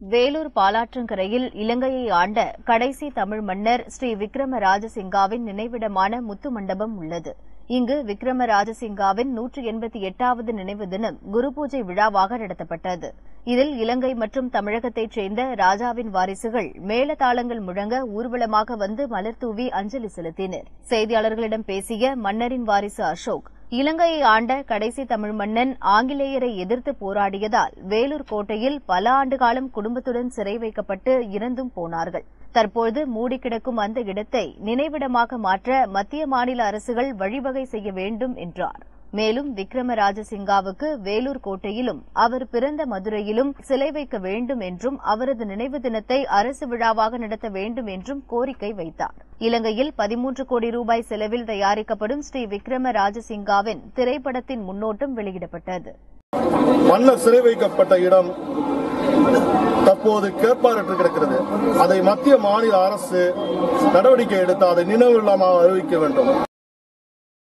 வேலூர் பாலாற்றங்கரையில் இலங்கையை ஆண்ட கடைசி தமிழ் மன்னர் ஸ்ரீ விக்ரம ராஜசிங்காவின் நினைவிடமான முத்து மண்டபம் உள்ளது இங்கு விக்ரம ராஜசிங்காவின் நூற்று எண்பத்தி எட்டாவது நினைவு தினம் குரு பூஜை விழாவாக நடத்தப்பட்டது இதில் இலங்கை மற்றும் தமிழகத்தைச் சேர்ந்த ராஜாவின் வாரிசுகள் மேளதாளங்கள் முழங்க ஊர்வலமாக வந்து மலர்தூவி அஞ்சலி செலுத்தினர் செய்தியாளர்களிடம் பேசிய மன்னரின் வாரிசு அசோக் இலங்கையை ஆண்ட கடைசி தமிழ் மன்னன் ஆங்கிலேயரை எதிர்த்து போராடியதால் வேலூர் கோட்டையில் பல ஆண்டு காலம் குடும்பத்துடன் சிறை வைக்கப்பட்டு இறந்தும் போனார்கள் தற்போது மூடி கிடக்கும் அந்த இடத்தை நினைவிடமாக மாற்ற மத்திய மாநில அரசுகள் வழிவகை செய்ய வேண்டும் என்றார் மேலும் விக்ரம ராஜசிங்காவுக்கு வேலூர் கோட்டையிலும் அவர் பிறந்த மதுரையிலும் சிலை வைக்க வேண்டும் என்றும் அவரது நினைவு தினத்தை அரசு விழாவாக நடத்த வேண்டும் என்றும் கோரிக்கை வைத்தார் இலங்கையில் பதிமூன்று கோடி ரூபாய் செலவில் தயாரிக்கப்படும் ஸ்ரீ விக்ரம ராஜசிங்காவின் திரைப்படத்தின் முன்னோட்டம் வெளியிடப்பட்டது மன்னர் சிறை வைக்கப்பட்ட இடம் தற்போது கேட்பாரற்று கிடக்கிறது அதை மத்திய மாநில அரசு நடவடிக்கை எடுத்து அதை நினைவு இல்லாமல் அறிவிக்க வேண்டும்